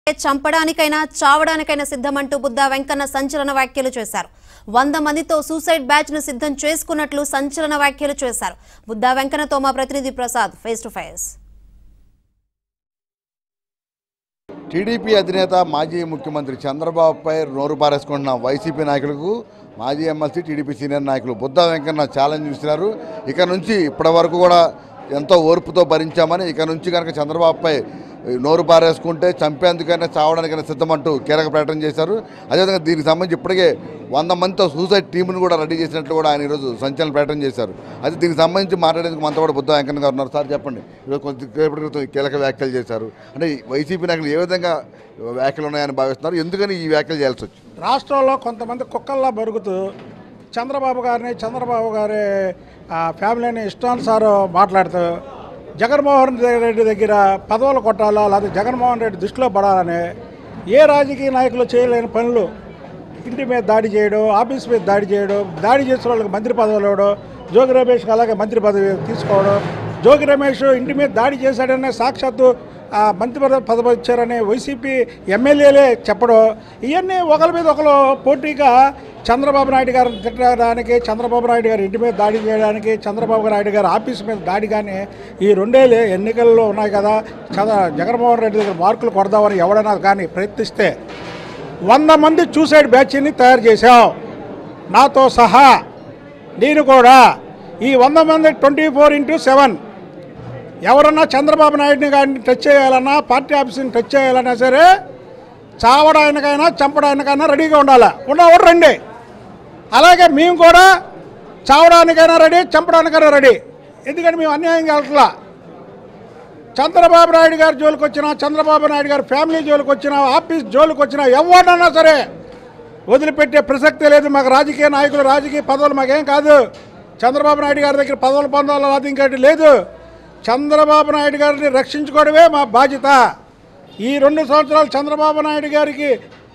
చంపడానికైనా చావడానికైనా సిద్ధమంటూ బుద్ధా వెంకన్న సంచలన వ్యాఖ్యలు చేశారు వంద మందితో సూసైడ్ బ్యాచ్ ను సిద్ధం చేసుకున్నట్లు సంచలన వ్యాఖ్యలు చేశారు బుద్ధా వెంకన్నతో మా ప్రతినిధి Prasad face to face TDP అధినేత మాజీ ముఖ్యమంత్రి చంద్రబాబుపై నోరు పారేసుకుంటున్న వైసీపీ నాయకులకు మాజీ ఎమ్మెల్సీ టీడీపీ సీనియర్ నాయకులు బుద్ధా వెంకన్న ఛాలెంజ్ ఇస్తున్నారు ఇక నుంచి ఇప్పటి వరకు కూడా ఎంతో ఓర్పుతో భరించామని ఇక నుంచి కనుక చంద్రబాబుపై నోరు పారేసుకుంటే చంపేందుకైనా చావడానికైనా సిద్ధమంటూ కీలక ప్రకటన చేశారు అదేవిధంగా దీనికి సంబంధించి ఇప్పటికే వంద మందితో సూసైడ్ టీంను కూడా రెడీ చేసినట్లు కూడా ఆయన ఈరోజు సంచలన ప్రకటన చేశారు అయితే దీనికి సంబంధించి మాట్లాడేందుకు మనతో కూడా బుద్ధ వెంకన్న గారు ఉన్నారు సార్ చెప్పండి ఈరోజు కొద్దిసేపటి క్రితం కీలక వ్యాఖ్యలు చేశారు అంటే ఈ వైసీపీ నాయకులు ఏ విధంగా వ్యాఖ్యలు ఉన్నాయని భావిస్తున్నారు ఎందుకని ఈ వ్యాఖ్యలు చేయాల్సి వచ్చింది రాష్ట్రంలో కొంతమంది కుక్కల్లా బరుగుతూ చంద్రబాబు గారిని చంద్రబాబు గారి ఆ, ఫ్యామిలీని ఇష్టానుసారం మాట్లాడుతూ జగన్మోహన్ రెడ్డి దగ్గర పదవులు కొట్టాలా లేకపోతే జగన్మోహన్ రెడ్డి దృష్టిలో పడాలని ఏ రాజకీయ నాయకులు చేయలేని పనులు ఇంటి మీద దాడి చేయడం ఆఫీస్ మీద దాడి చేయడం దాడి చేసిన వాళ్ళకి మంత్రి పదవులు ఇవ్వడం జోగి రమేష్కి అలాగే మంత్రి పదవి తీసుకోవడం జోగి రమేష్ ఇంటి మీద దాడి చేశాడనే సాక్షాత్తు ఆ మంత్రి పదవి పదవి ఇచ్చారని వైసీపీ ఎమ్మెల్యేలే చెప్పడం ఇవన్నీ ఒకరి మీద ఒకరు పోటీగా చంద్రబాబు నాయుడు గారిని తిట్టడానికి చంద్రబాబు నాయుడు గారి ఇంటి మీద దాడి చేయడానికి చంద్రబాబు నాయుడు గారి ఆఫీస్ మీద దాడి కానీ ఈ రెండేళ్ళు ఎన్నికల్లో ఉన్నాయి కదా చంద్ర జగన్మోహన్ రెడ్డి దగ్గర మార్కులు కొడదామని ఎవడైనా కానీ ప్రయత్నిస్తే వంద మంది చూసైడ్ బ్యాచ్ని తయారు చేశాం నాతో సహా నేను కూడా ఈ వంద మంది ట్వంటీ ఫోర్ ఇంటూ సెవెన్ ఎవరన్నా చంద్రబాబు నాయుడిని కానీ టచ్ చేయాలన్నా పార్టీ ఆఫీస్ని టచ్ చేయాలన్నా సరే చావడానికైనా చంపడానికైనా రెడీగా ఉండాలి ఉన్నవాడు రండి అలాగే మేము కూడా చావడానికైనా రెడీ చంపడానికైనా రెడీ ఎందుకంటే మేము అన్యాయంగా వెళ్ళట్లా చంద్రబాబు నాయుడు గారి జోలికి వచ్చినా చంద్రబాబు నాయుడు గారి ఫ్యామిలీ జోలికి వచ్చినా ఆఫీస్ జోలికి వచ్చినా ఎవరినన్నా సరే వదిలిపెట్టే ప్రసక్తే లేదు మాకు రాజకీయ నాయకులు రాజకీయ పదవులు మాకేం కాదు చంద్రబాబు నాయుడు గారి దగ్గర పదవులు పొందాలి అది ఇంకోటి లేదు చంద్రబాబు నాయుడు గారిని రక్షించుకోవడమే మా బాధ్యత ఈ రెండు సంవత్సరాలు చంద్రబాబు నాయుడు గారికి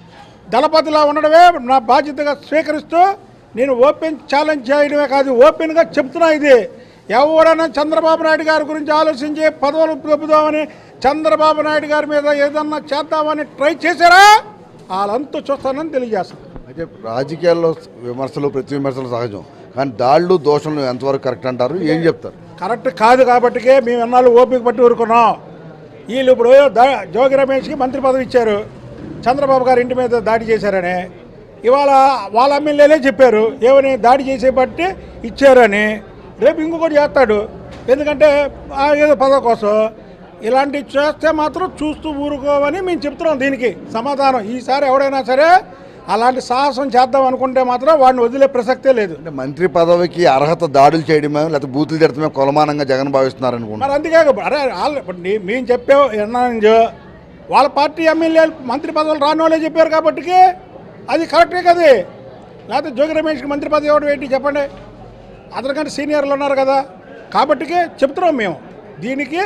దళపతిలా ఉండడమే నా బాధ్యతగా స్వీకరిస్తూ నేను ఓపెన్ ఛాలెంజ్ చేయడమే కాదు ఓపెన్గా చెప్తున్నా ఇది ఎవరైనా చంద్రబాబు నాయుడు గారి గురించి ఆలోచించి పదవులు చెబుదామని చంద్రబాబు నాయుడు గారి మీద ఏదన్నా చేద్దామని ట్రై చేశారా వాళ్ళంతా చూస్తానని తెలియజేస్తాను అయితే రాజకీయాల్లో విమర్శలు ప్రతి విమర్శలు సహజం కానీ దాళ్ళు దోషణలు ఎంతవరకు కరెక్ట్ అంటారు ఏం చెప్తారు కరెక్ట్ కాదు కాబట్టికే మేము ఎన్నాళ్ళు ఓపిక పట్టి ఊరుకున్నాం వీళ్ళు ఇప్పుడు దా- జోగి రమేష్కి మంత్రి పదవి ఇచ్చారు చంద్రబాబు గారి ఇంటి మీద దాడి చేశారని ఇవాళ వాళ్ళ ఎమ్మెల్యేలే చెప్పారు ఏమని దాడి చేసే బట్టి ఇచ్చారని రేపు ఇంకొకటి చేస్తాడు ఎందుకంటే ఆ ఏదో పదవి కోసం ఇలాంటివి చేస్తే మాత్రం చూస్తూ ఊరుకోవని మేము చెప్తున్నాం దీనికి సమాధానం ఈసారి ఎవడైనా సరే అలాంటి సాహసం చేద్దాం అనుకుంటే మాత్రం వాడిని వదిలే ప్రసక్తే లేదు అంటే మంత్రి పదవికి అర్హత దాడులు చేయడమే లేకపోతే బూతులు తిడతమే కొలమానంగా జగన్ భావిస్తున్నారు అనుకుంటున్నారు మరి అందుకే ఇప్పుడు అరే వాళ్ళు ఇప్పుడు నీ- మేము చెప్పాం ఎన్నాజో వాళ్ళ పార్టీ ఎమ్మెల్యేలు మంత్రి పదవులు రాని వాళ్ళే చెప్పారు కాబట్టికి అది కరెక్టే కదే లేకపోతే జోగి రమేష్కి మంత్రి పదవి ఇవ్వడం ఏంటి చెప్పండి అతనికంటే సీనియర్లు ఉన్నారు కదా కాబట్టికే చెప్తున్నాం మేము దీనికి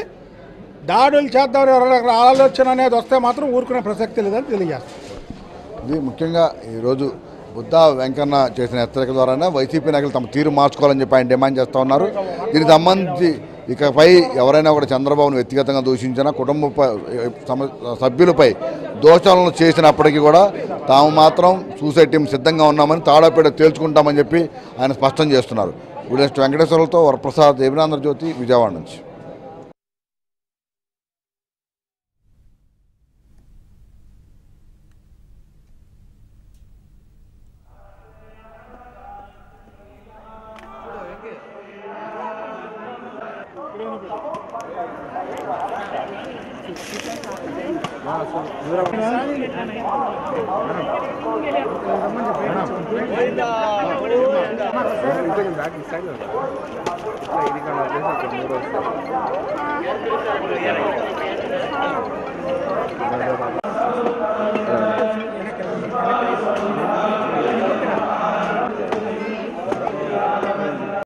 దాడులు చేద్దామని ఎవరైనా ఆలోచన అనేది వస్తే మాత్రం ఊరుకునే ప్రసక్తి లేదని తెలియజేస్తాం ఇది ముఖ్యంగా ఈరోజు బుద్ధా వెంకన్న చేసిన హెచ్చరిక ద్వారానే వైసీపీ నాయకులు తమ తీరు మార్చుకోవాలని చెప్పి ఆయన డిమాండ్ చేస్తూ ఉన్నారు దీనికి సంబంధించి ఇకపై ఎవరైనా కూడా చంద్రబాబును వ్యక్తిగతంగా దూషించినా కుటుంబ ప- సమ- సభ్యులపై దోషాలను చేసినప్పటికీ కూడా తాము మాత్రం సూసైడ్ టీం సిద్ధంగా ఉన్నామని తాడాపేట తేల్చుకుంటామని చెప్పి ఆయన స్పష్టం చేస్తున్నారు ఇప్పుడు నెక్స్ట్ వెంకటేశ్వరలతో వరప్రసాద్ దేవినాంధ్రజ్యోతి విజయవాడ నుంచి ఇది